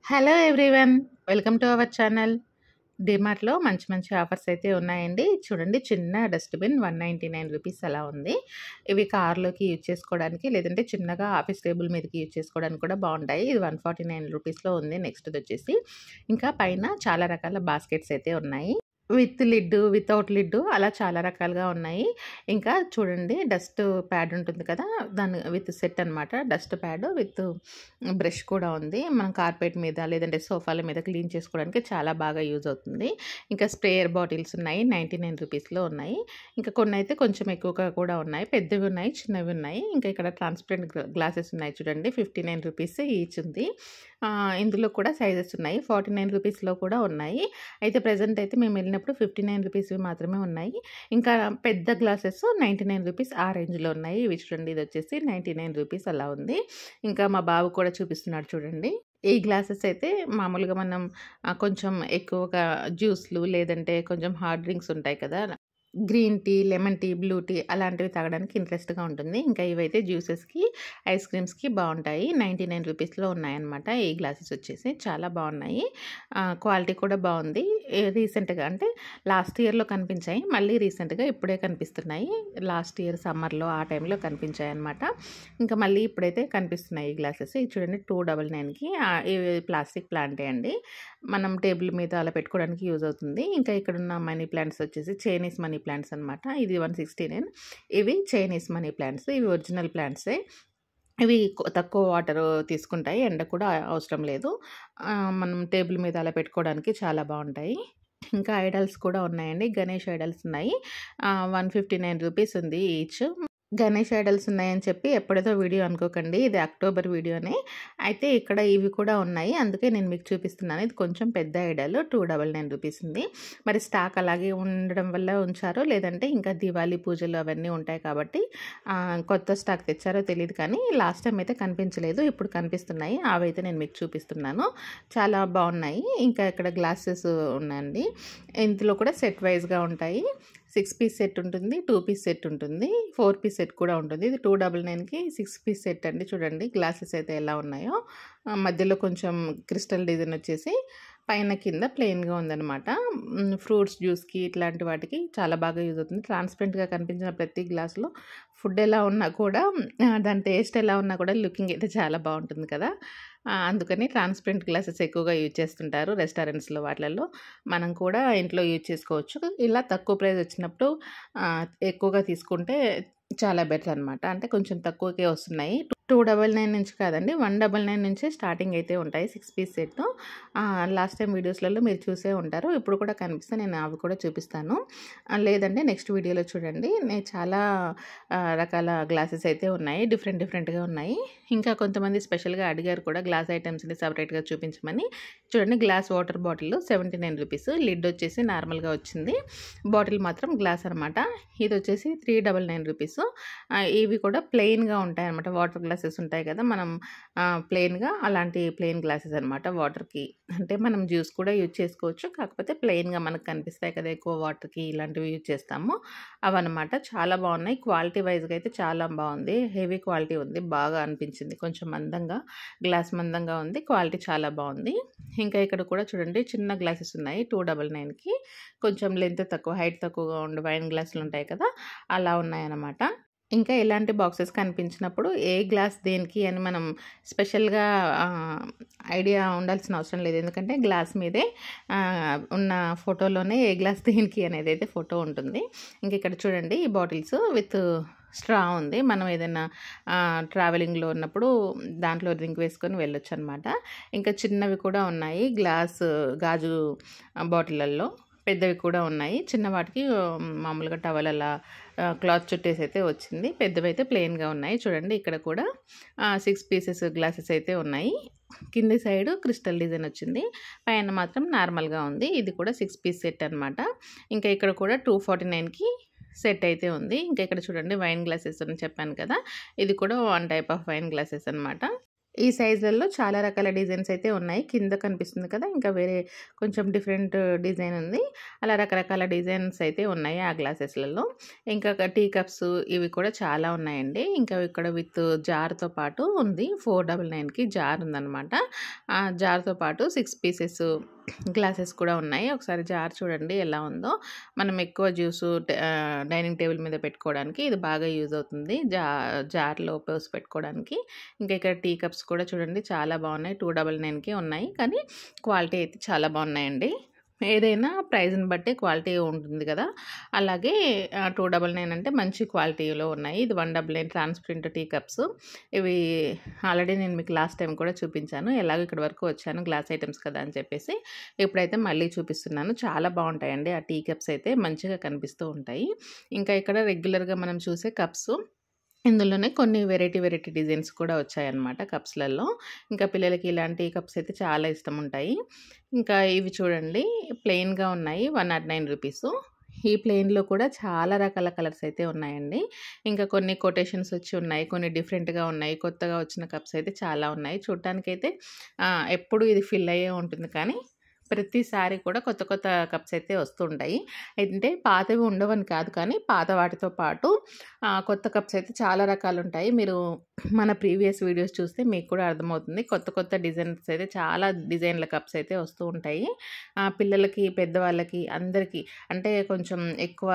hello everyone welcome to our channel డిమార్ట్లో మంచి మంచి ఆఫర్స్ అయితే ఉన్నాయండి చూడండి చిన్న dustbin one ninety nine rupees అలా ఉంది ఇవి కార్లోకి యూజ్ చేసుకోవడానికి లేదంటే చిన్నగా ఆఫీస్ టేబుల్ మీదకి యూజ్ చేసుకోవడానికి కూడా బాగుంటాయి ఇది వన్ ఫార్టీ నైన్ రూపీస్లో ఉంది నెక్స్ట్ వచ్చేసి ఇంకా పైన చాలా రకాల బాస్కెట్స్ అయితే ఉన్నాయి విత్ లిడ్ వితౌట్ లిడ్ అలా చాలా రకాలుగా ఉన్నాయి ఇంకా చూడండి డస్ట్ ప్యాడ్ ఉంటుంది కదా దాని విత్ సెట్ అనమాట డస్ట్ ప్యాడ్ విత్ బ్రష్ కూడా ఉంది మనం కార్పెట్ మీద లేదంటే సోఫాల మీద క్లీన్ చేసుకోవడానికి చాలా బాగా యూజ్ అవుతుంది ఇంకా స్ప్రేయర్ బాటిల్స్ ఉన్నాయి నైంటీ నైన్ రూపీస్లో ఉన్నాయి ఇంకా కొన్ని అయితే కొంచెం ఎక్కువగా కూడా ఉన్నాయి పెద్దవి ఉన్నాయి చిన్నవి ఉన్నాయి ఇంకా ఇక్కడ ట్రాన్స్పరెంట్ గ్లాసెస్ ఉన్నాయి చూడండి ఫిఫ్టీ నైన్ రూపీస్ ఈచ్ ఉంది ఆ, ఇందులో కూడా సైజెస్ ఉన్నాయి ఫార్టీ నైన్ రూపీస్లో కూడా ఉన్నాయి అయితే ప్రజెంట్ అయితే మేము వెళ్ళినప్పుడు ఫిఫ్టీ నైన్ రూపీస్వి మాత్రమే ఉన్నాయి ఇంకా పెద్ద గ్లాసెస్ నైంటీ నైన్ రూపీస్ ఆ రేంజ్లో ఉన్నాయి ఇవి చూడండి ఇది వచ్చేసి నైంటీ నైన్ రూపీస్ అలా ఉంది ఇంకా మా బాబు కూడా చూపిస్తున్నాడు చూడండి ఈ గ్లాసెస్ అయితే మామూలుగా మనం ఆ, కొంచెం ఎక్కువగా జ్యూస్లు లేదంటే కొంచెం హార్డ్ డ్రింక్స్ ఉంటాయి కదా green tea lemon tea blue tea అలాంటివి తాగడానికి ఇంట్రెస్ట్గా ఉంటుంది ఇంకా ఇవైతే జ్యూసెస్కి ఐస్ క్రీమ్స్కి బాగుంటాయి నైంటీ నైన్ రూపీస్లో ఉన్నాయన్నమాట ఈ గ్లాసెస్ వచ్చేసి చాలా బాగున్నాయి క్వాలిటీ కూడా బాగుంది రీసెంట్గా అంటే లాస్ట్ ఇయర్లో కనిపించాయి మళ్ళీ రీసెంట్గా ఇప్పుడే కనిపిస్తున్నాయి లాస్ట్ ఇయర్ సమ్మర్లో ఆ టైంలో కనిపించాయి అనమాట ఇంకా మళ్ళీ ఇప్పుడైతే కనిపిస్తున్నాయి ఈ గ్లాసెస్ ఇది చూడండి టూ డబల్ నైన్కి ఇవి ప్లాస్టిక్ ప్లాంటే అండి మనం టేబుల్ మీద అలా పెట్టుకోవడానికి యూజ్ అవుతుంది ఇంకా ఇక్కడ ఉన్న మనీ ప్లాంట్స్ వచ్చేసి చైనీస్ మనీ ప్లాంట్స్ అనమాట ఇది వన్ సిక్స్టీ నైన్ ఇవి చైనీస్ మనీ ప్లాంట్స్ ఇవి ఒరిజినల్ ప్లాంట్సే ఇవి కొ- తక్కువ వాటర్ తీసుకుంటాయి ఎండ కూడా అవసరం లేదు ఆ, మనం టేబుల్ మీద అలా పెట్టుకోవడానికి చాలా బాగుంటాయి ఇంకా ఐడల్స్ కూడా ఉన్నాయండి గణేష్ ఐడల్స్ ఉన్నాయి వన్ ఫిఫ్టీ నైన్ రూపీస్ ఉంది ఈచ్ గణేష్ ఐడల్స్ ఉన్నాయని చెప్పి ఎప్పుడైతే వీడియో అనుకోకండి ఇది అక్టోబర్ వీడియోనే అయితే ఇక్కడ ఇవి కూడా ఉన్నాయి అందుకే నేను మీకు చూపిస్తున్నాను ఇది కొంచెం పెద్ద idol two double nine rupees ఉంది మరి స్టాక్ అలాగే ఉండడం వల్ల ఉంచారో లేదంటే ఇంకా దివాళీ పూజలు అవన్నీ ఉంటాయి కాబట్టి ఆ, కొత్త స్టాక్ తెచ్చారో తెలియదు కానీ లాస్ట్ టైం అయితే కనిపించలేదు ఇప్పుడు కనిపిస్తున్నాయి అవైతే నేను మీకు చూపిస్తున్నాను చాలా బాగున్నాయి ఇంకా ఇక్కడ గ్లాసెస్ ఉన్నాయండి ఇందులో కూడా సెట్ వైజ్గా ఉంటాయి సిక్స్ పీస్ సెట్ ఉంటుంది టూ పీస్ సెట్ ఉంటుంది ఫోర్ పీస్ సెట్ కూడా ఉంటుంది ఇది టూ డబల్ నైన్కి సిక్స్ పీస్ సెట్ అండి చూడండి గ్లాసెస్ అయితే ఎలా ఉన్నాయో ఆ, మధ్యలో కొంచెం క్రిస్టల్ డిజైన్ వచ్చేసి పైన కింద ప్లెయిన్గా ఉందన్నమాట మ్, ఫ్రూట్స్ జ్యూస్కి ఇట్లాంటి వాటికి చాలా బాగా యూజ్ అవుతుంది ట్రాన్స్పరెంట్గా కనిపించిన ప్రతి గ్లాసులో ఫుడ్ ఎలా ఉన్నా కూడా ఆ, దాని టేస్ట్ ఎలా ఉన్నా కూడా లుకింగ్ అయితే చాలా బాగుంటుంది కదా ఆ, అందుకని ట్రాన్స్పరెంట్ గ్లాసెస్ ఎక్కువగా యూజ్ చేస్తుంటారు రెస్టారెంట్స్లో వాటిలలో మనం కూడా ఇంట్లో యూజ్ చేసుకోవచ్చు ఇలా తక్కువ ప్రైస్ వచ్చినప్పుడు ఆ, ఎక్కువగా తీసుకుంటే చాలా బెటర్ అనమాట అంటే కొంచెం తక్కువకే వస్తున్నాయి టూ డబల్ నైన్ నుంచి కాదండి వన్ డబల్ నైన్ నుంచే స్టార్టింగ్ అయితే ఉంటాయి six piece set last time వీడియోస్లలో మీరు చూసే ఉంటారు ఇప్పుడు కూడా కనిపిస్తే నేను అవి కూడా చూపిస్తాను ఆ, లేదంటే నెక్స్ట్ వీడియోలో చూడండి నేను చాలా ఆ, రకాల గ్లాసెస్ అయితే ఉన్నాయి డిఫరెంట్ డిఫరెంట్గా ఉన్నాయి ఇంకా కొంతమంది స్పెషల్గా అడిగారు కూడా గ్లాస్ ఐటమ్స్ని సపరేట్గా చూపించమని చూడండి glass water bottle seventy nine rupees lid వచ్చేసి నార్మల్గా వచ్చింది బాటిల్ మాత్రం గ్లాస్ అనమాట ఇది వచ్చేసి త్రీ డబల్ నైన్ రూపీస్ ఇవి కూడా ప్లెయిన్గా ఉంటాయి అనమాట వాటర్ గ్లాసెస్ ఉంటాయి కదా మనం ప్లెయిన్గా అలాంటి ప్లెయిన్ గ్లాసెస్ అనమాట వాటర్కి అంటే మనం జ్యూస్ కూడా యూజ్ చేసుకోవచ్చు కాకపోతే ప్లెయిన్గా మనకు కనిపిస్తాయి కదా ఎక్కువ వాటర్కి ఇలాంటివి యూజ్ చేస్తాము అవన్నమాట చాలా బాగున్నాయి క్వాలిటీ వైజ్గా అయితే చాలా బాగుంది హెవీ క్వాలిటీ ఉంది బాగా అనిపించింది కొంచెం మందంగా గ్లాస్ మందంగా ఉంది క్వాలిటీ చాలా బాగుంది ఇంకా ఇక్కడ కూడా చూడండి చిన్న గ్లాసెస్ ఉన్నాయి టూ డబల్ నైన్కి కొంచెం లెంత్ తక్కువ హైట్ తక్కువగా ఉండే వైన్ గ్లాసులు ఉంటాయి కదా అలా ఉన్నాయన్నమాట ఇంకా ఇలాంటి బాక్సెస్ కనిపించినప్పుడు ఏ గ్లాస్ దేనికి అని మనం స్పెషల్గా ఐడియా ఉండాల్సిన అవసరం లేదు ఎందుకంటే గ్లాస్ మీదే ఆ, ఉన్న ఫోటోలోనే ఏ గ్లాస్ దేనికి అనేది అయితే ఫోటో ఉంటుంది ఇంక ఇక్కడ చూడండి ఈ బాటిల్స్ విత్ స్ట్రా ఉంది మనం ఏదైనా ట్రావెలింగ్లో ఉన్నప్పుడు దాంట్లో డ్రింక్ వేసుకొని వెళ్ళొచ్చు అనమాట ఇంకా చిన్నవి కూడా ఉన్నాయి గ్లాస్ గాజు బాటిళ్ళల్లో పెద్దవి కూడా ఉన్నాయి చిన్న వాటికి ఆ, మామూలుగా టవల్ అలా క్లాత్ చుట్టేసి అయితే వచ్చింది పెద్దవి అయితే ప్లెయిన్గా ఉన్నాయి చూడండి ఇక్కడ కూడా సిక్స్ పీసెస్ గ్లాసెస్ అయితే ఉన్నాయి కింది సైడ్ క్రిస్టల్ డిజైన్ వచ్చింది పైన మాత్రం నార్మల్గా ఉంది ఇది కూడా సిక్స్ పీస్ సెట్ అనమాట ఇంకా ఇక్కడ కూడా టూ ఫార్టీ నైన్కి సెట్ అయితే ఉంది ఇంకా ఇక్కడ చూడండి వైన్ గ్లాసెస్ అని చెప్పాను కదా ఇది కూడా one type of wine glasses అనమాట ఈ సైజులలో చాలా రకాల డిజైన్స్ అయితే ఉన్నాయి కింద కనిపిస్తుంది కదా ఇంకా వేరే కొంచెం డిఫరెంట్ డిజైన్ ఉంది అలా రకరకాల డిజైన్స్ అయితే ఉన్నాయి ఆ గ్లాసెస్లలో ఇంకా టీ కప్స్ ఇవి కూడా చాలా ఉన్నాయండి ఇంకా ఇక్కడ విత్ జార్తో పాటు ఉంది ఫోర్ డబల్ నైన్కి జార్ ఉందన్నమాట ఆ జార్తో పాటు సిక్స్ పీసెస్ గ్లాసెస్ కూడా ఉన్నాయి ఒకసారి జార్ చూడండి ఎలా ఉందో మనం ఎక్కువ జ్యూసు డైనింగ్ టేబుల్ మీద పెట్టుకోవడానికి ఇది బాగా యూజ్ అవుతుంది జా జార్లో పోసి పెట్టుకోవడానికి ఇంకా ఇక్కడ టీ కప్స్ కూడా చూడండి చాలా బాగున్నాయి టూ డబల్ నైన్కి ఉన్నాయి కానీ క్వాలిటీ అయితే చాలా బాగున్నాయండి ఏదైనా ప్రైజ్ని బట్టి క్వాలిటీ ఉంటుంది కదా అలాగే టూ డబల్ నైన్ అంటే మంచి క్వాలిటీలో ఉన్నాయి ఇది one double nine transparent tea cups ఇవి ఆల్రెడీ నేను మీకు లాస్ట్ టైం కూడా చూపించాను ఎలాగో ఇక్కడ వరకు వచ్చాను గ్లాస్ ఐటమ్స్ కదా అని చెప్పేసి ఇప్పుడైతే మళ్ళీ చూపిస్తున్నాను చాలా బాగుంటాయండి ఆ టీ కప్స్ అయితే మంచిగా కనిపిస్తూ ఉంటాయి ఇంకా ఇక్కడ రెగ్యులర్గా మనం చూసే కప్స్ ఇందులోనే కొన్ని వెరైటీ వెరైటీ డిజైన్స్ కూడా వచ్చాయన్నమాట కప్స్లలో ఇంకా పిల్లలకి ఇలాంటి కప్స్ అయితే చాలా ఇష్టం ఉంటాయి ఇంకా ఇవి చూడండి ప్లెయిన్గా ఉన్నాయి వన్ నాట్ నైన్ రూపీస్ ఈ ప్లెయిన్లో కూడా చాలా రకాల కలర్స్ అయితే ఉన్నాయండి ఇంకా కొన్ని కొటేషన్స్ వచ్చి ఉన్నాయి కొన్ని డిఫరెంట్గా ఉన్నాయి కొత్తగా వచ్చిన కప్స్ అయితే చాలా ఉన్నాయి చూడటానికైతే ఎప్పుడు ఇది ఫిల్ అయ్యే ఉంటుంది కానీ ప్రతిసారి కూడా కొత్త కొత్త కప్స్ అయితే వస్తుంటాయి అంటే పాతవి ఉండవని కాదు కానీ పాత వాటితో పాటు కొత్త కప్స్ అయితే చాలా రకాలు ఉంటాయి మీరు మన ప్రీవియస్ వీడియోస్ చూస్తే మీకు కూడా అర్థమవుతుంది కొత్త కొత్త డిజైన్స్ అయితే చాలా డిజైన్ల కప్స్ అయితే వస్తూ ఉంటాయి పిల్లలకి పెద్దవాళ్ళకి అందరికీ అంటే కొంచెం ఎక్కువ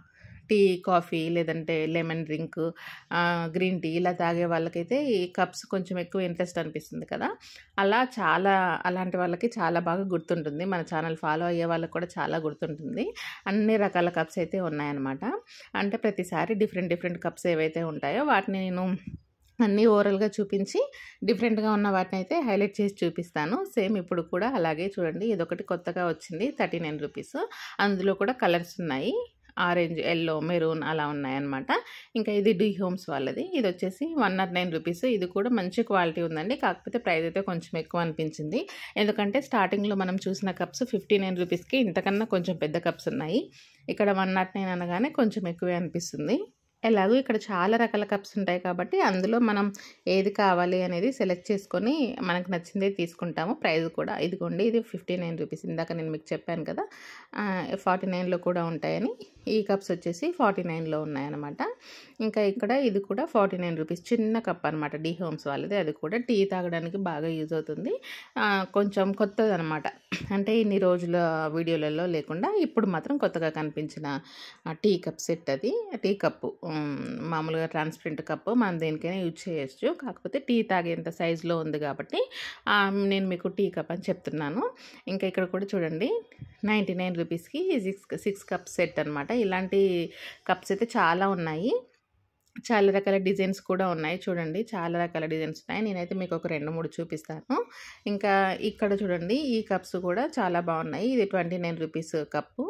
టీ కాఫీ లేదంటే లెమన్ డ్రింక్ గ్రీన్ టీ ఇలా తాగే వాళ్ళకైతే ఈ కప్స్ కొంచెం ఎక్కువ ఇంట్రెస్ట్ అనిపిస్తుంది కదా అలా చాలా అలాంటి వాళ్ళకి చాలా బాగా గుర్తుంటుంది మన ఛానల్ ఫాలో అయ్యే వాళ్ళకి కూడా చాలా గుర్తుంటుంది అన్ని రకాల కప్స్ అయితే ఉన్నాయన్నమాట అంటే ప్రతిసారి డిఫరెంట్ డిఫరెంట్ కప్స్ ఏవైతే ఉంటాయో వాటిని నేను అన్నీ ఓవరాల్గా చూపించి డిఫరెంట్గా ఉన్న వాటిని అయితే హైలైట్ చేసి చూపిస్తాను సేమ్ ఇప్పుడు కూడా అలాగే చూడండి ఇదొకటి కొత్తగా వచ్చింది థర్టీ నైన్ రూపీస్ అందులో కూడా కలర్స్ ఉన్నాయి ఆరెంజ్ ఎల్లో మెరూన్ అలా ఉన్నాయన్నమాట ఇంకా ఇది డీ హోమ్స్ వాళ్ళది ఇది వచ్చేసి వన్ నాట్ నైన్ రూపీస్ ఇది కూడా మంచి క్వాలిటీ ఉందండి కాకపోతే ప్రైస్ అయితే కొంచెం ఎక్కువ అనిపించింది ఎందుకంటే స్టార్టింగ్లో మనం చూసిన కప్స్ ఫిఫ్టీ నైన్ రూపీస్కి ఇంతకన్నా కొంచెం పెద్ద కప్స్ ఉన్నాయి ఇక్కడ వన్ నాట్ నైన్ అనగానే కొంచెం ఎక్కువే అనిపిస్తుంది ఎలాగో ఇక్కడ చాలా రకాల కప్స్ ఉంటాయి కాబట్టి అందులో మనం ఏది కావాలి అనేది సెలెక్ట్ చేసుకొని మనకు నచ్చిందే తీసుకుంటాము ప్రైస్ కూడా ఇదిగోండి ఇది ఫిఫ్టీ నైన్ రూపీస్ ఇందాక నేను మీకు చెప్పాను కదా ఫార్టీ నైన్లో కూడా ఉంటాయని ఈ కప్స్ వచ్చేసి ఫార్టీ నైన్లో ఉన్నాయన్నమాట ఇంకా ఇక్కడ ఇది కూడా ఫార్టీ నైన్ రూపీస్ చిన్న కప్ అనమాట డీ హోమ్స్ వాళ్ళది అది కూడా టీ తాగడానికి బాగా యూజ్ అవుతుంది కొంచెం కొత్తది అనమాట అంటే ఇన్ని రోజుల వీడియోలలో లేకుండా ఇప్పుడు మాత్రం కొత్తగా కనిపించిన టీ కప్ సెట్ అది టీ కప్పు మామూలుగా ట్రాన్స్పరెంట్ కప్పు మనం దేనికైనా యూజ్ చేయొచ్చు కాకపోతే టీ తాగేంత సైజులో ఉంది కాబట్టి నేను మీకు టీ కప్ అని చెప్తున్నాను ఇంకా ఇక్కడ కూడా చూడండి నైంటీ నైన్ రూపీస్కి సిక్స్ సిక్స్ కప్ సెట్ అనమాట ఇలాంటి కప్స్ అయితే చాలా ఉన్నాయి చాలా రకాల డిజైన్స్ కూడా ఉన్నాయి చూడండి చాలా రకాల డిజైన్స్ ఉన్నాయి నేనైతే మీకు ఒక రెండు మూడు చూపిస్తాను ఇంకా ఇక్కడ చూడండి ఈ కప్స్ కూడా చాలా బాగున్నాయి ఇది ట్వంటీ నైన్ రూపీస్ కప్పు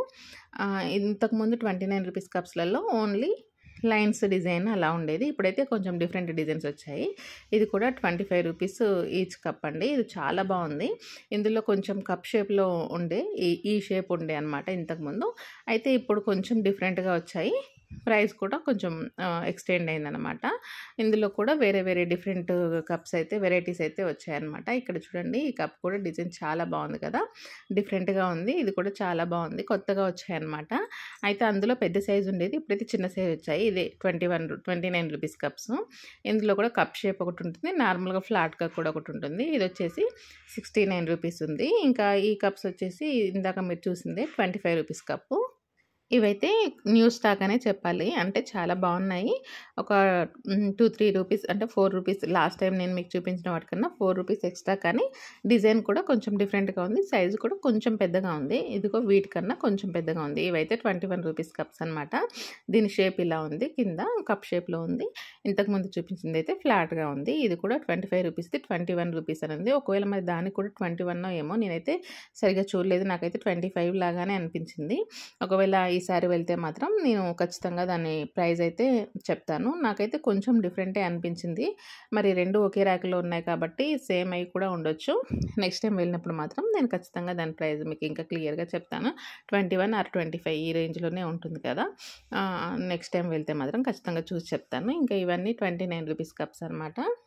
ఇంతకుముందు ట్వంటీ నైన్ రూపీస్ కప్స్లలో ఓన్లీ లైన్స్ డిజైన్ అలా ఉండేది ఇప్పుడైతే కొంచెం డిఫరెంట్ డిజైన్స్ వచ్చాయి ఇది కూడా twenty five rupees each cup అండి ఇది చాలా బాగుంది ఇందులో కొంచెం కప్ షేప్లో ఉండే ఈ ఈ షేప్ ఉండే అనమాట ఇంతకుముందు అయితే ఇప్పుడు కొంచెం డిఫరెంట్గా వచ్చాయి ప్రైస్ కూడా కొంచెం ఎక్స్టెండ్ అయిందనమాట ఇందులో కూడా వేరే వేరే డిఫరెంట్ కప్స్ అయితే వెరైటీస్ అయితే వచ్చాయన్నమాట ఇక్కడ చూడండి ఈ కప్ కూడా డిజైన్ చాలా బాగుంది కదా డిఫరెంట్గా ఉంది ఇది కూడా చాలా బాగుంది కొత్తగా వచ్చాయన్నమాట అయితే అందులో పెద్ద సైజు ఉండేది ఇప్పుడైతే చిన్న సైజ్ వచ్చాయి ఇది twenty one twenty nine rupees cups ఇందులో కూడా కప్ షేప్ ఒకటి ఉంటుంది నార్మల్గా ఫ్లాట్గా కూడా ఒకటి ఉంటుంది ఇది వచ్చేసి సిక్స్టీ నైన్ రూపీస్ ఉంది ఇంకా ఈ కప్స్ వచ్చేసి ఇందాక మీరు చూసిందే ట్వంటీ ఫైవ్ రూపీస్ కప్పు ఇవైతే న్యూ స్టాక్ అనే చెప్పాలి అంటే చాలా బాగున్నాయి ఒక టూ త్రీ రూపీస్ అంటే ఫోర్ రూపీస్ లాస్ట్ టైం నేను మీకు చూపించిన వాటికన్నా ఫోర్ రూపీస్ ఎక్స్ట్రా కానీ డిజైన్ కూడా కొంచెం డిఫరెంట్గా ఉంది సైజు కూడా కొంచెం పెద్దగా ఉంది ఇదిగో వీటికన్నా కొంచెం పెద్దగా ఉంది ఇవైతే ట్వంటీ వన్ రూపీస్ కప్స్ అనమాట దీని షేప్ ఇలా ఉంది కింద కప్ షేప్లో ఉంది ఇంతకుముందు చూపించింది అయితే ఫ్లాట్గా ఉంది ఇది కూడా ట్వంటీ ఫైవ్ రూపీస్ది ట్వంటీ వన్ రూపీస్ అని ఉంది ఒకవేళ మరి దానికి కూడా ట్వంటీ వన్ ఏమో నేనైతే సరిగా చూడలేదు నాకైతే ట్వంటీ ఫైవ్ లాగానే అనిపించింది ఒకవేళ ఈసారి వెళ్తే మాత్రం నేను ఖచ్చితంగా దాని ప్రైస్ అయితే చెప్తాను నాకైతే కొంచెం డిఫరెంటే అనిపించింది మరి రెండు ఒకే ర్యాక్లో ఉన్నాయి కాబట్టి సేమ్ అయి కూడా ఉండొచ్చు నెక్స్ట్ టైం వెళ్ళినప్పుడు మాత్రం నేను ఖచ్చితంగా దాని ప్రైస్ మీకు ఇంకా క్లియర్గా చెప్తాను twenty one or twenty five ఈ రేంజ్లోనే ఉంటుంది కదా నెక్స్ట్ టైం వెళ్తే మాత్రం ఖచ్చితంగా చూసి చెప్తాను ఇంకా ఇవన్నీ ట్వంటీ నైన్ రూపీస్ కప్స్ అనమాట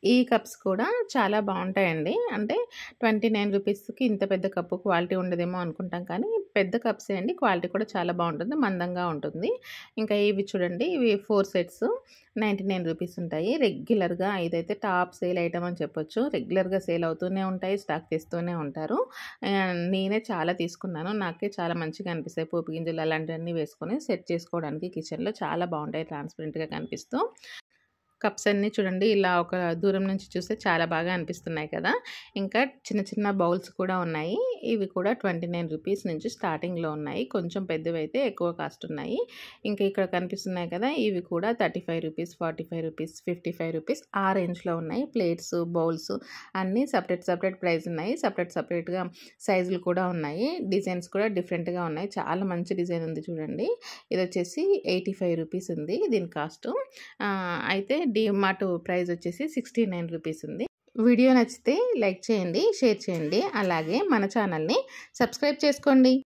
ఈ కప్స్ కూడా చాలా బాగుంటాయండి అంటే ట్వంటీ నైన్ రూపీస్కి ఇంత పెద్ద కప్పు క్వాలిటీ ఉండదేమో అనుకుంటాం కానీ పెద్ద కప్సే అండి క్వాలిటీ కూడా చాలా బాగుంటుంది మందంగా ఉంటుంది ఇంకా ఇవి చూడండి ఇవి four sets ninety nine rupees ఉంటాయి రెగ్యులర్గా ఇదైతే టాప్ సేల్ ఐటమ్ అని చెప్పొచ్చు రెగ్యులర్గా సేల్ అవుతూనే ఉంటాయి స్టాక్ తెస్తూనే ఉంటారు ఆ, నేనే చాలా తీసుకున్నాను నాకే చాలా మంచిగా అనిపిస్తాయి పోపు గింజలు అలాంటివన్నీ వేసుకొని సెట్ చేసుకోవడానికి కిచెన్లో చాలా బాగుంటాయి ట్రాన్స్పరెంట్గా కనిపిస్తూ కప్స్ అన్నీ చూడండి ఇలా ఒక దూరం నుంచి చూస్తే చాలా బాగా అనిపిస్తున్నాయి కదా ఇంకా చిన్న చిన్న బౌల్స్ కూడా ఉన్నాయి ఇవి కూడా ట్వంటీ నైన్ రూపీస్ నుంచి స్టార్టింగ్లో ఉన్నాయి కొంచెం పెద్దవి అయితే ఎక్కువ కాస్ట్ ఉన్నాయి ఇంకా ఇక్కడ కనిపిస్తున్నాయి కదా ఇవి కూడా thirty five rupees forty five rupees fifty five rupees ఆ రేంజ్లో ఉన్నాయి ప్లేట్స్ బౌల్స్ అన్నీ సపరేట్ సపరేట్ ప్రైస్ ఉన్నాయి సపరేట్ సపరేట్గా సైజులు కూడా ఉన్నాయి డిజైన్స్ కూడా డిఫరెంట్గా ఉన్నాయి చాలా మంచి డిజైన్ ఉంది చూడండి ఇది వచ్చేసి ఎయిటీ ఫైవ్ రూపీస్ ఉంది దీని కాస్ట్ అయితే డిమార్ట్ ప్రైస్ వచ్చేసి సిక్స్టీ నైన్ రూపీస్ ఉంది వీడియో నచ్చితే లైక్ చేయండి షేర్ చేయండి అలాగే మన ఛానల్ని సబ్స్క్రైబ్ చేసుకోండి